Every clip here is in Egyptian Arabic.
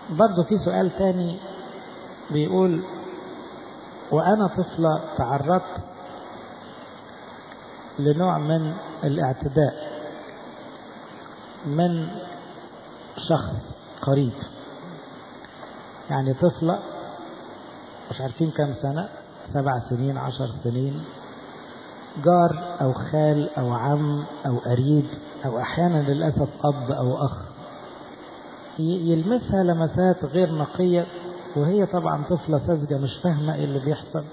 برضه في سؤال تاني بيقول وأنا طفلة تعرضت لنوع من الاعتداء من شخص قريب يعني طفلة مش عارفين كم سنة سبع سنين عشر سنين جار أو خال أو عم أو قريب أو أحيانا للأسف أب أو أخ يلمسها لمسات غير نقية وهي طبعا طفلة ساذجة مش فاهمة ايه اللي بيحصل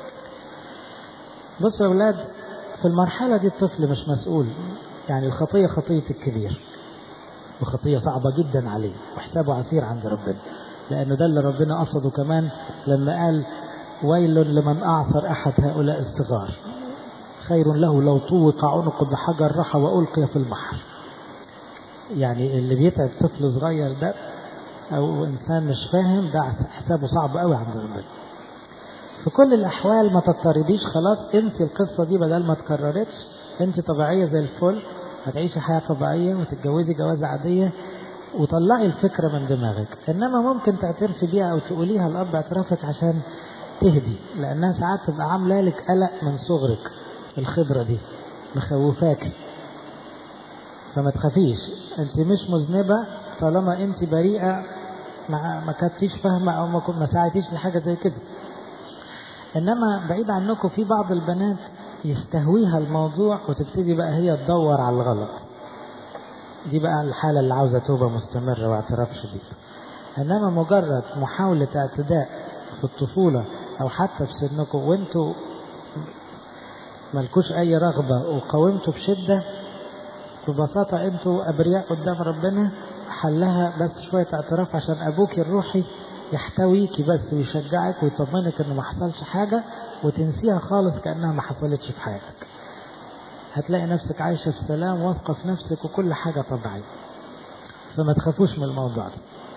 بصوا يا أولاد في المرحلة دي الطفل مش مسؤول يعني الخطية خطية الكبير وخطية صعبة جدا عليه وحسابه عسير عند ربنا لأنه ده اللي ربنا قصده كمان لما قال ويل لمن أعثر أحد هؤلاء الصغار خير له لو طوق عنق بحجر رحى وألقي في البحر يعني اللي بيتعب طفل صغير ده أو إنسان مش فاهم ده حسابه صعب قوي عند ربنا في كل الأحوال ما تضطربيش خلاص انسي القصة دي بدل ما تكررتش انت طبيعية زي الفل هتعيشي حياة طبيعية وتتجوزي جوازة عادية وطلعي الفكرة من دماغك إنما ممكن تعترفي بيها أو تقوليها لأب اعترافك عشان تهدي لأنها ساعات تبقى عاملة لك قلق من صغرك الخبرة دي مخوفاكي فما تخافيش انت مش مذنبة طالما انت بريئة ما ما كنتيش فاهمة او ما ما ساعدتيش لحاجة زي كده انما بعيد عنكم في بعض البنات يستهويها الموضوع وتبتدي بقى هي تدور على الغلط دي بقى الحالة اللي عاوزة توبة مستمرة واعتراف شديد انما مجرد محاولة اعتداء في الطفولة او حتى في سنكم وانتوا ملكوش اي رغبة وقاومتوا بشدة ببساطة انتوا ابرياء قدام ربنا حلها بس شوية اعتراف عشان ابوك الروحي يحتويكي بس ويشجعك ويطمنك انه ما حصلش حاجة وتنسيها خالص كأنها ما حصلتش في حياتك هتلاقي نفسك عايشة في سلام واثقة في نفسك وكل حاجة طبيعية فما تخافوش من الموضوع ده